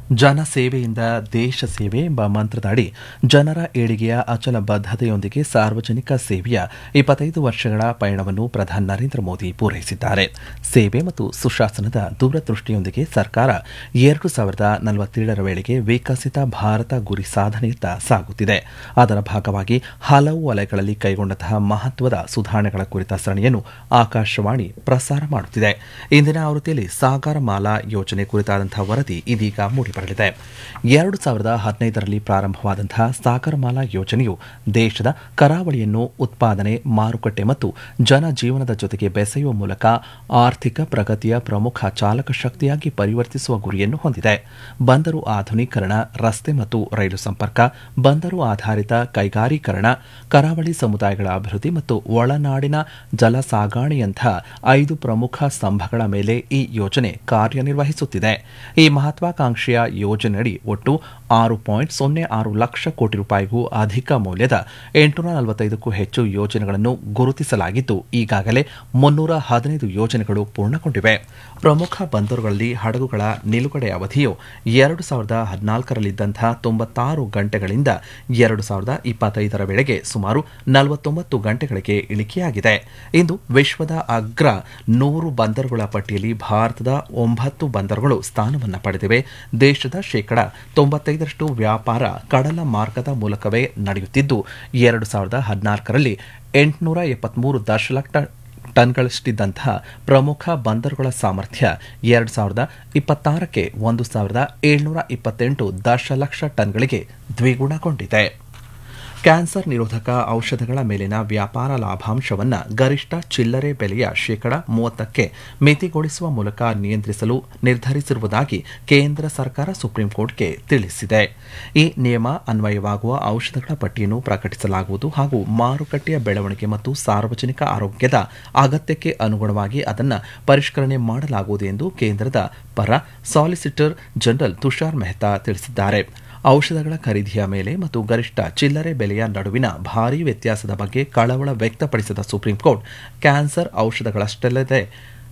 ಜನ ಸೇವೆಯಿಂದ ದೇಶ ಸೇವೆ ಎಂಬ ಮಂತ್ರದ ಅಡಿ ಜನರ ಏಳಿಗೆಯ ಅಚಲ ಬದ್ಧತೆಯೊಂದಿಗೆ ಸಾರ್ವಜನಿಕ ಸೇವೆಯ ಇಪ್ಪತ್ತೈದು ವರ್ಷಗಳ ಪಯಣವನ್ನು ಪ್ರಧಾನಿ ನರೇಂದ್ರ ಮೋದಿ ಪೂರೈಸಿದ್ದಾರೆ ಸೇವೆ ಮತ್ತು ಸುಶಾಸನದ ದೂರದೃಷ್ಟಿಯೊಂದಿಗೆ ಸರ್ಕಾರ ಎರಡು ಸಾವಿರದ ನಲವತ್ತೇಳರ ವೇಳೆಗೆ ವಿಕಸಿತ ಭಾರತ ಗುರಿ ಸಾಧನೆಯತ್ತ ಸಾಗುತ್ತಿದೆ ಅದರ ಭಾಗವಾಗಿ ಹಲವು ವಲಯಗಳಲ್ಲಿ ಕೈಗೊಂಡಂತಹ ಮಹತ್ವದ ಸುಧಾರಣೆಗಳ ಕುರಿತ ಸರಣಿಯನ್ನು ಆಕಾಶವಾಣಿ ಪ್ರಸಾರ ಮಾಡುತ್ತಿದೆ ಇಂದಿನ ಆವೃತ್ತಿಯಲ್ಲಿ ಸಾಗರ ಮಾಲಾ ಯೋಜನೆ ಕುರಿತಾದಂತಹ ವರದಿ ಇದೀಗ ಮೂಡಿಬರಲಿದೆ ಎರಡು ಸಾವಿರದ ಹದಿನೈದರಲ್ಲಿ ಪ್ರಾರಂಭವಾದಂತಹ ಸಾಗರಮಾಲಾ ಯೋಜನೆಯು ದೇಶದ ಕರಾವಳಿಯನ್ನು ಉತ್ಪಾದನೆ ಮಾರುಕಟ್ಟೆ ಮತ್ತು ಜನಜೀವನದ ಜೊತೆಗೆ ಬೆಸೆಯುವ ಮೂಲಕ ಆರ್ಥಿಕ ಪ್ರಗತಿಯ ಪ್ರಮುಖ ಚಾಲಕ ಶಕ್ತಿಯಾಗಿ ಪರಿವರ್ತಿಸುವ ಗುರಿಯನ್ನು ಹೊಂದಿದೆ ಬಂದರು ಆಧುನೀಕರಣ ರಸ್ತೆ ಮತ್ತು ರೈಲು ಸಂಪರ್ಕ ಬಂದರು ಆಧಾರಿತ ಕೈಗಾರೀಕರಣ ಕರಾವಳಿ ಸಮುದಾಯಗಳ ಅಭಿವೃದ್ಧಿ ಮತ್ತು ಒಳನಾಡಿನ ಜಲ ಸಾಗಾಣೆಯಂತಹ ಐದು ಪ್ರಮುಖ ಸ್ತಂಭಗಳ ಮೇಲೆ ಈ ಯೋಜನೆ ಕಾರ್ಯನಿರ್ವಹಿಸುತ್ತಿದೆ ಈ ಮಹತ್ವಾಕಾಂಕ್ಷೆಯ ಯೋಜನೆಯಡಿ ಒಟ್ಟು ಆರು ಪಾಯಿಂಟ್ ಸೊನ್ನೆ ಆರು ಲಕ್ಷ ಕೋಟಿ ರೂಪಾಯಿಗೂ ಅಧಿಕ ಮೌಲ್ಯದ ಎಂಟುನೂರ ನಲವತ್ತೈದಕ್ಕೂ ಹೆಚ್ಚು ಯೋಜನೆಗಳನ್ನು ಗುರುತಿಸಲಾಗಿದ್ದು ಈಗಾಗಲೇ ಮುನ್ನೂರ ಹದಿನೈದು ಯೋಜನೆಗಳು ಪೂರ್ಣಗೊಂಡಿವೆ ಪ್ರಮುಖ ಬಂದರುಗಳಲ್ಲಿ ಹಡಗುಗಳ ನಿಲುಗಡೆ ಅವಧಿಯು ಎರಡು ಸಾವಿರದ ಹದಿನಾಲ್ಕರಲ್ಲಿದ್ದಂತಹ ತೊಂಬತ್ತಾರು ಗಂಟೆಗಳಿಂದ ಎರಡು ಸಾವಿರದ ಇಪ್ಪತ್ತೈದರ ವೇಳೆಗೆ ಸುಮಾರು ನಲವತ್ತೊಂಬತ್ತು ಗಂಟೆಗಳಿಗೆ ಇಳಿಕೆಯಾಗಿದೆ ಇಂದು ವಿಶ್ವದ ಅಗ್ರ ನೂರು ಬಂದರುಗಳ ಪಟ್ಟಿಯಲ್ಲಿ ಭಾರತದ ಒಂಬತ್ತು ಬಂದರುಗಳು ಸ್ಥಾನವನ್ನು ಪಡೆದಿವೆ ದೇಶದ ಶೇಕಡ ತೊಂಬತ್ತೈದರಷ್ಟು ವ್ಯಾಪಾರ ಕಡಲ ಮಾರ್ಗದ ಮೂಲಕವೇ ನಡೆಯುತ್ತಿದ್ದು ಎರಡು ಸಾವಿರದ ಹದಿನಾಲ್ಕರಲ್ಲಿ ಎಂಟುನೂರ ಎಪ್ಪತ್ಮೂರು ದಶಲಕ್ಷ ಟನ್ಗಳಷ್ಟಿದ್ದಂತಹ ಪ್ರಮುಖ ಬಂದರುಗಳ ಸಾಮರ್ಥ್ಯ ಎರಡು ಸಾವಿರದ ಇಪ್ಪತ್ತಾರಕ್ಕೆ ಒಂದು ಸಾವಿರದ ಏಳ್ನೂರ ಇಪ್ಪತ್ತೆಂಟು ದಶಲಕ್ಷ ಟನ್ಗಳಿಗೆ ದ್ವಿಗುಣಗೊಂಡಿದೆ ಕ್ಯಾನ್ಸರ್ ನಿರೋಧಕ ಔಷಧಗಳ ಮೇಲಿನ ವ್ಯಾಪಾರ ಲಾಭಾಂಶವನ್ನು ಗರಿಷ್ಠ ಚಿಲ್ಲರೆ ಬೆಲೆಯ ಶೇಕಡ ಮೂವತ್ತಕ್ಕೆ ಮಿತಿಗೊಳಿಸುವ ಮೂಲಕ ನಿಯಂತ್ರಿಸಲು ನಿರ್ಧರಿಸಿರುವುದಾಗಿ ಕೇಂದ್ರ ಸರ್ಕಾರ ಸುಪ್ರೀಂ ಕೋರ್ಟ್ಗೆ ತಿಳಿಸಿದೆ ಈ ನಿಯಮ ಅನ್ವಯವಾಗುವ ಔಷಧಗಳ ಪಟ್ಟಿಯನ್ನು ಪ್ರಕಟಿಸಲಾಗುವುದು ಹಾಗೂ ಮಾರುಕಟ್ಟೆಯ ಬೆಳವಣಿಗೆ ಮತ್ತು ಸಾರ್ವಜನಿಕ ಆರೋಗ್ಯದ ಅಗತ್ಯಕ್ಕೆ ಅನುಗುಣವಾಗಿ ಅದನ್ನು ಪರಿಷ್ಕರಣೆ ಮಾಡಲಾಗುವುದು ಎಂದು ಕೇಂದ್ರದ ಪರ ಸಾಲಿಸಿಟರ್ ಜನರಲ್ ತುಷಾರ್ ಮೆಹ್ತಾ ತಿಳಿಸಿದ್ದಾರೆ ಔಷಧಗಳ ಖರೀದಿಯ ಮೇಲೆ ಮತ್ತು ಗರಿಷ್ಠ ಚಿಲ್ಲರೆ ಬೆಲೆಯ ನಡುವಿನ ಭಾರೀ ವ್ಯತ್ಯಾಸದ ಬಗ್ಗೆ ಕಳವಳ ವ್ಯಕ್ತಪಡಿಸಿದ ಸುಪ್ರೀಂ ಕೋರ್ಟ್ ಕ್ಯಾನ್ಸರ್ ಔಷಧಗಳಷ್ಟಲ್ಲದೆ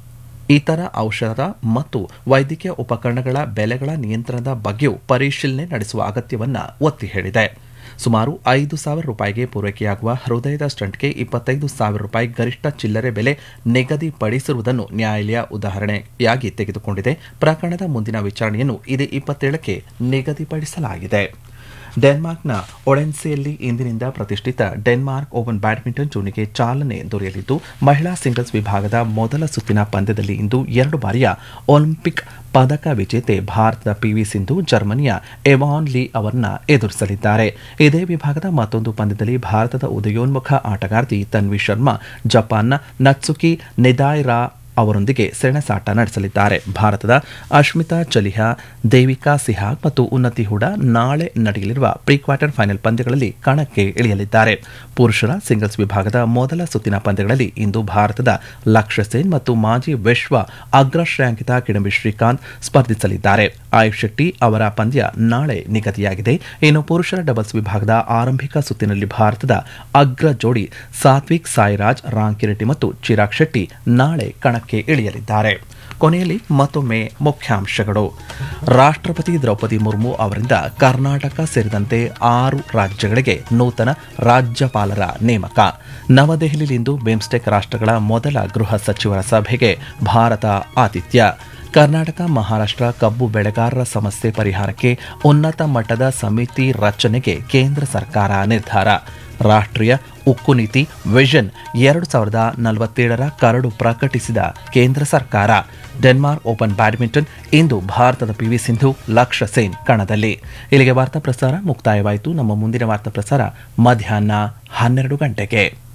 ಇತರ ಔಷಧ ಮತ್ತು ವೈದ್ಯಕೀಯ ಉಪಕರಣಗಳ ಬೆಲೆಗಳ ನಿಯಂತ್ರಣದ ಬಗ್ಗೆಯೂ ಪರಿಶೀಲನೆ ನಡೆಸುವ ಅಗತ್ಯವನ್ನು ಒತ್ತಿ ಹೇಳಿದೆ ಸುಮಾರು ಐದು ಸಾವಿರ ರೂಪಾಯಿಗೆ ಪೂರೈಕೆಯಾಗುವ ಹೃದಯದ ಸ್ಟಂಟ್ಗೆ ಇಪ್ಪತ್ತೈದು ಸಾವಿರ ರೂಪಾಯಿ ಗರಿಷ್ಠ ಚಿಲ್ಲರೆ ಬೆಲೆ ನಿಗದಿಪಡಿಸಿರುವುದನ್ನು ನ್ಯಾಯಾಲಯ ಉದಾಹರಣೆಯಾಗಿ ತೆಗೆದುಕೊಂಡಿದೆ ಪ್ರಕರಣದ ಮುಂದಿನ ವಿಚಾರಣೆಯನ್ನು ಇದೇ ಇಪ್ಪತ್ತೇಳಕ್ಕೆ ನಿಗದಿಪಡಿಸಲಾಗಿದೆ ಡೆನ್ಮಾರ್ಕ್ನ ಒಡೆನ್ಸೆಯಲ್ಲಿ ಇಂದಿನಿಂದ ಪ್ರತಿಷ್ಠಿತ ಡೆನ್ಮಾರ್ಕ್ ಓಪನ್ ಬ್ಯಾಡ್ಮಿಂಟನ್ ಟೂರ್ನಿಗೆ ಚಾಲನೆ ದೊರೆಯಲಿದ್ದು ಮಹಿಳಾ ಸಿಂಗಲ್ಸ್ ವಿಭಾಗದ ಮೊದಲ ಸುತ್ತಿನ ಪಂದ್ಯದಲ್ಲಿ ಇಂದು ಎರಡು ಬಾರಿಯ ಒಲಿಂಪಿಕ್ ಪದಕ ವಿಜೇತೆ ಭಾರತದ ಪಿವಿ ಸಿಂಧು ಜರ್ಮನಿಯ ಎವಾನ್ ಲೀ ಅವರನ್ನ ಎದುರಿಸಲಿದ್ದಾರೆ ಇದೇ ವಿಭಾಗದ ಮತ್ತೊಂದು ಪಂದ್ಯದಲ್ಲಿ ಭಾರತದ ಉದಯೋನ್ಮುಖ ಆಟಗಾರ್ತಿ ತನ್ವಿ ಶರ್ಮಾ ಜಪಾನ್ನ ನತ್ಸುಕಿ ನಿದಾಯ್ರಾ ಅವರೊಂದಿಗೆ ಸೆಣಸಾಟ ನಡೆಸಲಿದ್ದಾರೆ ಭಾರತದ ಅಶ್ಮಿತಾ ಚಲಿಹಾ ದೇವಿಕಾ ಸಿಹಾಗ್ ಮತ್ತು ಉನ್ನತಿ ಹುಡಾ ನಾಳೆ ನಡೆಯಲಿರುವ ಪ್ರೀ ಕ್ವಾರ್ಟರ್ ಫೈನಲ್ ಪಂದ್ಯಗಳಲ್ಲಿ ಕಣಕ್ಕೆ ಇಳಿಯಲಿದ್ದಾರೆ ಪುರುಷರ ಸಿಂಗಲ್ಸ್ ವಿಭಾಗದ ಮೊದಲ ಸುತ್ತಿನ ಪಂದ್ಯಗಳಲ್ಲಿ ಇಂದು ಭಾರತದ ಲಕ್ಷ್ಯ ಸೇನ್ ಮತ್ತು ಮಾಜಿ ವಿಶ್ವ ಅಗ್ರ ಶ್ರೇಯಾಂಕಿತ ಕಿಡಂಬಿ ಶ್ರೀಕಾಂತ್ ಸ್ಪರ್ಧಿಸಲಿದ್ದಾರೆ ಆಯುಷ್ ಶೆಟ್ಟಿ ಅವರ ಪಂದ್ಯ ನಾಳೆ ನಿಗದಿಯಾಗಿದೆ ಇನ್ನು ಪುರುಷರ ಡಬಲ್ಸ್ ವಿಭಾಗದ ಆರಂಭಿಕ ಸುತ್ತಿನಲ್ಲಿ ಭಾರತದ ಅಗ್ರ ಜೋಡಿ ಸಾತ್ವಿಕ್ ಸಾಯಿರಾಜ್ ರಾಂಕಿರೆಡ್ಡಿ ಮತ್ತು ಚಿರಾಗ್ ಶೆಟ್ಟಿ ನಾಳೆ ಕಣಕ್ಕೆ ಇಳಿಯಲಿದ್ದಾರೆ ಕೊನೆಯಲ್ಲಿ ಮತ್ತೊಮ್ಮೆ ಮುಖ್ಯಾಂಶಗಳು ರಾಷ್ಟ್ರಪತಿ ದ್ರೌಪದಿ ಮುರ್ಮು ಅವರಿಂದ ಕರ್ನಾಟಕ ಸೇರಿದಂತೆ ಆರು ರಾಜ್ಯಗಳಿಗೆ ನೂತನ ರಾಜ್ಯಪಾಲರ ನೇಮಕ ನವದೆಹಲಿಯಲ್ಲಿಂದು ಬಿಮ್ಸ್ಟೆಕ್ ರಾಷ್ಟ್ರಗಳ ಮೊದಲ ಗೃಹ ಸಚಿವರ ಸಭೆಗೆ ಭಾರತ ಆತಿಥ್ಯ ಕರ್ನಾಟಕ ಮಹಾರಾಷ್ಟ್ರ ಕಬ್ಬು ಬೆಳೆಗಾರರ ಸಮಸ್ಯೆ ಪರಿಹಾರಕ್ಕೆ ಉನ್ನತ ಮಟ್ಟದ ಸಮಿತಿ ರಚನೆಗೆ ಕೇಂದ್ರ ಸರ್ಕಾರ ನಿರ್ಧಾರ ರಾಷ್ಟ್ರೀಯ ಉಕ್ಕು ನೀತಿ ವಿಷನ್ ಎರಡು ಸಾವಿರದ ನಲವತ್ತೇಳರ ಕರಡು ಪ್ರಕಟಿಸಿದ ಕೇಂದ್ರ ಸರ್ಕಾರ ಡೆನ್ಮಾರ್ಕ್ ಓಪನ್ ಬ್ಯಾಡ್ಮಿಂಟನ್ ಇಂದು ಭಾರತದ ಪಿವಿ ಸಿಂಧು ಲಕ್ಷ್ಯ ಸೇನ್ ಕಣದಲ್ಲಿ ಇಲ್ಲಿಗೆ ವಾರ್ತಾ ಪ್ರಸಾರ ಮುಕ್ತಾಯವಾಯಿತು ನಮ್ಮ ಮುಂದಿನ ವಾರ್ತಾ ಪ್ರಸಾರ ಮಧ್ಯಾಹ್ನ ಹನ್ನೆರಡು ಗಂಟೆಗೆ